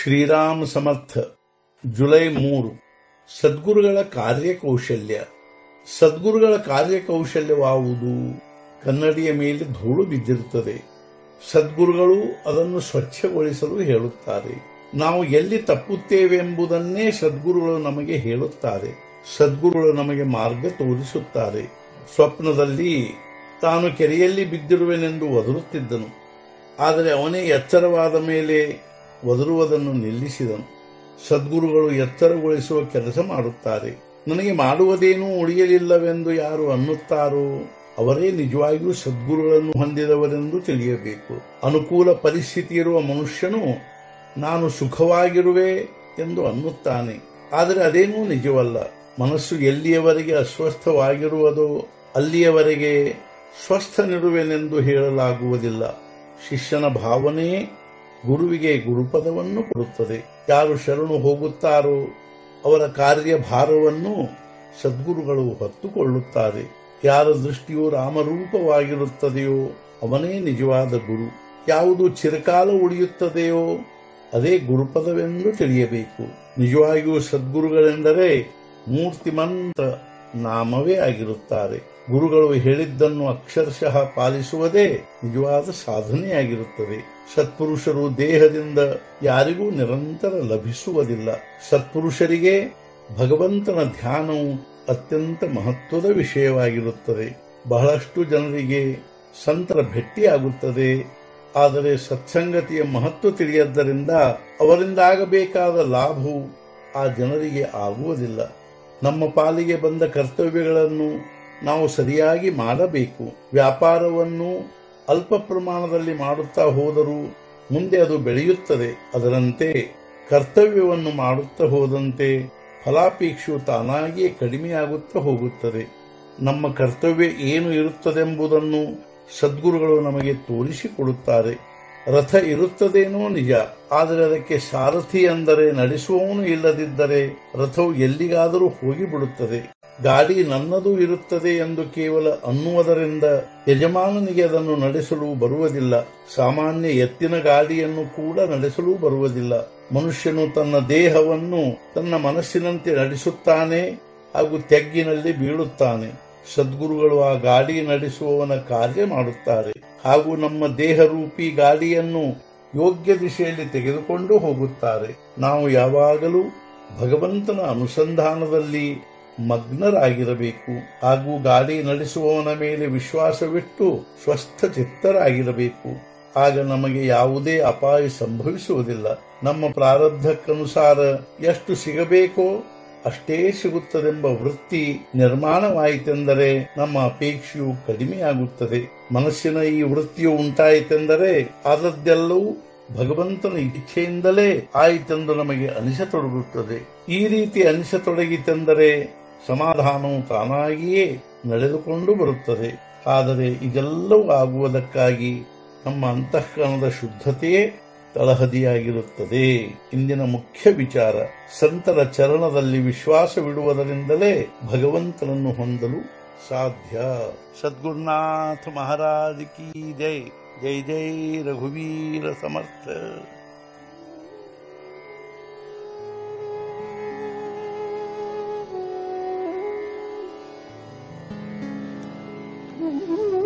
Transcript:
ಶ್ರೀರಾಮ್ ಸಮರ್ಥ July ಮೂರು ಸದ್ಗುರುಗಳ ಕಾರ್ಯಕೌಶಲ್ಯ ಸದ್ಗುರುಗಳ ಕಾರ್ಯಕೌಶಲ್ಯವಾವುದು ಕನ್ನಡಿಯ ಮೇಲೆ ಧೂಳು ಬಿದ್ದಿರುತ್ತದೆ ಸದ್ಗುರುಗಳು ಅದನ್ನು ಸ್ವಚ್ಛಗೊಳಿಸಲು ಹೇಳುತ್ತಾರೆ ನಾವು ಎಲ್ಲಿ ತಪ್ಪುತ್ತೇವೆ ಎಂಬುದನ್ನೇ ಸದ್ಗುರುಗಳು ನಮಗೆ ಹೇಳುತ್ತಾರೆ ಸದ್ಗುರುಗಳು ನಮಗೆ ಮಾರ್ಗ ತೋರಿಸುತ್ತಾರೆ ಸ್ವಪ್ನದಲ್ಲಿ ತಾನು ಕೆರೆಯಲ್ಲಿ ಬಿದ್ದಿರುವೆನೆಂದು ಒದರುತ್ತಿದ್ದನು ಆದರೆ ಅವನೇ ಎಚ್ಚರವಾದ ಮೇಲೆ ಒದರುವುದನ್ನು ನಿಲ್ಲಿಸಿದನು ಸದ್ಗುರುಗಳು ಎಚ್ಚರಗೊಳಿಸುವ ಕೆಲಸ ಮಾಡುತ್ತಾರೆ ನನಗೆ ಮಾಡುವುದೇನೂ ಉಳಿಯಲಿಲ್ಲವೆಂದು ಯಾರು ಅನ್ನುತ್ತಾರೋ ಅವರೇ ನಿಜವಾಗಿಯೂ ಸದ್ಗುರುಗಳನ್ನು ಹೊಂದಿದವರೆಂದು ತಿಳಿಯಬೇಕು ಅನುಕೂಲ ಪರಿಸ್ಥಿತಿ ಇರುವ ಮನುಷ್ಯನು ನಾನು ಸುಖವಾಗಿರುವೆ ಎಂದು ಅನ್ನುತ್ತಾನೆ ಆದರೆ ಅದೇನೂ ನಿಜವಲ್ಲ ಮನಸ್ಸು ಎಲ್ಲಿಯವರೆಗೆ ಅಸ್ವಸ್ಥವಾಗಿರುವುದೋ ಅಲ್ಲಿಯವರೆಗೆ ಸ್ವಸ್ಥನಿರುವೆನೆಂದು ಹೇಳಲಾಗುವುದಿಲ್ಲ ಶಿಷ್ಯನ ಭಾವನೆಯೇ ಗುರುವಿಗೆ ಗುರುಪದವನ್ನು ಕೊಡುತ್ತದೆ ಯಾರು ಶರಣು ಹೋಗುತ್ತಾರೋ ಅವರ ಕಾರ್ಯಭಾರವನ್ನು ಸದ್ಗುರುಗಳು ಹೊತ್ತುಕೊಳ್ಳುತ್ತಾರೆ ಯಾರ ದೃಷ್ಟಿಯು ರಾಮರೂಪವಾಗಿರುತ್ತದೆಯೋ ಅವನೇ ನಿಜವಾದ ಗುರು ಯಾವುದು ಚಿರಕಾಲ ಉಳಿಯುತ್ತದೆಯೋ ಅದೇ ಗುರುಪದವೆಂದು ತಿಳಿಯಬೇಕು ನಿಜವಾಗಿಯೂ ಸದ್ಗುರುಗಳೆಂದರೆ ಮೂರ್ತಿಮಂತ ನಾಮವೇ ಆಗಿರುತ್ತಾರೆ ಗುರುಗಳು ಹೇಳಿದ್ದನ್ನು ಅಕ್ಷರಶಃ ಪಾಲಿಸುವುದೇ ನಿಜವಾದ ಸಾಧನೆಯಾಗಿರುತ್ತದೆ ಸತ್ಪುರುಷರು ದೇಹದಿಂದ ಯಾರಿಗೂ ನಿರಂತರ ಲಭಿಸುವುದಿಲ್ಲ ಸತ್ಪುರುಷರಿಗೆ ಭಗವಂತನ ಧ್ಯಾನವು ಅತ್ಯಂತ ಮಹತ್ವದ ವಿಷಯವಾಗಿರುತ್ತದೆ ಬಹಳಷ್ಟು ಜನರಿಗೆ ಸಂತರ ಭೆಟ್ಟಿಯಾಗುತ್ತದೆ ಆದರೆ ಸತ್ಸಂಗತಿಯ ಮಹತ್ವ ತಿಳಿಯದ್ದರಿಂದ ಅವರಿಂದಾಗಬೇಕಾದ ಲಾಭವು ಆ ಜನರಿಗೆ ಆಗುವುದಿಲ್ಲ ನಮ್ಮ ಪಾಲಿಗೆ ಬಂದ ಕರ್ತವ್ಯಗಳನ್ನು ನಾವು ಸರಿಯಾಗಿ ಮಾಡಬೇಕು ವ್ಯಾಪಾರವನ್ನು ಅಲ್ಪ ಪ್ರಮಾಣದಲ್ಲಿ ಮಾಡುತ್ತಾ ಹೋದರೂ ಮುಂದೆ ಅದು ಬೆಳೆಯುತ್ತದೆ ಅದರಂತೆ ಕರ್ತವ್ಯವನ್ನು ಮಾಡುತ್ತಾ ಹೋದಂತೆ ಫಲಾಪೇಕ್ಷೆಯು ತಾನಾಗಿಯೇ ಕಡಿಮೆಯಾಗುತ್ತಾ ಹೋಗುತ್ತದೆ ನಮ್ಮ ಕರ್ತವ್ಯ ಏನು ಇರುತ್ತದೆಂಬುದನ್ನು ಸದ್ಗುರುಗಳು ನಮಗೆ ತೋರಿಸಿಕೊಡುತ್ತಾರೆ ರಥ ಇರುತ್ತದೇನೋ ನಿಜ ಆದರೆ ಅದಕ್ಕೆ ಸಾರಥಿ ಅಂದರೆ ನಡೆಸುವವನು ಇಲ್ಲದಿದ್ದರೆ ರಥವು ಎಲ್ಲಿಗಾದರೂ ಹೋಗಿಬಿಡುತ್ತದೆ ಗಾಡಿ ನನ್ನದು ಇರುತ್ತದೆ ಎಂದು ಕೇವಲ ಅನ್ನುವುದರಿಂದ ಯಜಮಾನನಿಗೆ ಅದನ್ನು ನಡೆಸಲು ಬರುವುದಿಲ್ಲ ಸಾಮಾನ್ಯ ಎತ್ತಿನ ಗಾಡಿಯನ್ನು ಕೂಡ ನಡೆಸಲು ಬರುವುದಿಲ್ಲ ಮನುಷ್ಯನು ತನ್ನ ದೇಹವನ್ನು ತನ್ನ ಮನಸ್ಸಿನಂತೆ ನಡೆಸುತ್ತಾನೆ ಹಾಗೂ ತೆಗ್ಗಿನಲ್ಲಿ ಬೀಳುತ್ತಾನೆ ಸದ್ಗುರುಗಳು ಆ ಗಾಡಿ ನಡೆಸುವವನ ಕಾರ್ಯ ಮಾಡುತ್ತಾರೆ ಹಾಗೂ ನಮ್ಮ ದೇಹರೂಪಿ ಗಾಡಿಯನ್ನು ಯೋಗ್ಯ ದಿಶೆಯಲ್ಲಿ ತೆಗೆದುಕೊಂಡು ಹೋಗುತ್ತಾರೆ ನಾವು ಯಾವಾಗಲೂ ಭಗವಂತನ ಅನುಸಂಧಾನದಲ್ಲಿ ಮಗ್ನರಾಗಿರಬೇಕು ಹಾಗೂ ಗಾಡಿ ನಡೆಸುವವನ ಮೇಲೆ ವಿಶ್ವಾಸವಿಟ್ಟು ಸ್ವಸ್ಥ ಚಿತ್ತರಾಗಿರಬೇಕು ಆಗ ನಮಗೆ ಯಾವುದೇ ಅಪಾಯ ಸಂಭವಿಸುವುದಿಲ್ಲ ನಮ್ಮ ಪ್ರಾರಬ್ಧಕ್ಕನುಸಾರ ಎಷ್ಟು ಸಿಗಬೇಕೋ ಅಷ್ಟೇ ಸಿಗುತ್ತದೆಂಬ ವೃತ್ತಿ ನಿರ್ಮಾಣವಾಯಿತೆಂದರೆ ನಮ್ಮ ಅಪೇಕ್ಷೆಯು ಕಡಿಮೆಯಾಗುತ್ತದೆ ಮನಸ್ಸಿನ ಈ ವೃತ್ತಿಯು ಉಂಟಾಯಿತೆಂದರೆ ಅದದ್ದೆಲ್ಲವೂ ಭಗವಂತನ ಇಚ್ಛೆಯಿಂದಲೇ ಆಯಿತೆಂದು ನಮಗೆ ಅನಿಸತೊಡಗುತ್ತದೆ ಈ ರೀತಿ ಅನಿಸತೊಡಗಿತೆಂದರೆ ಸಮಾಧಾನವು ತಾನಾಗಿಯೇ ನಡೆದುಕೊಂಡು ಬರುತ್ತದೆ ಆದರೆ ಇದೆಲ್ಲವೂ ಆಗುವುದಕ್ಕಾಗಿ ನಮ್ಮ ಅಂತಃಕರಣದ ಶುದ್ಧತೆಯೇ ತಳಹದಿಯಾಗಿರುತ್ತದೆ ಇಂದಿನ ಮುಖ್ಯ ವಿಚಾರ ಸಂತರ ಚರಣದಲ್ಲಿ ವಿಶ್ವಾಸವಿಡುವುದರಿಂದಲೇ ಭಗವಂತನನ್ನು ಹೊಂದಲು ಸಾಧ್ಯ ಸದ್ಗುರುನಾಥ ಮಹಾರಾಜ್ ಕಿ ಜೈ ಜೈ ಜೈ ರಘುವೀರ ಸಮರ್ಥ Mm-hmm.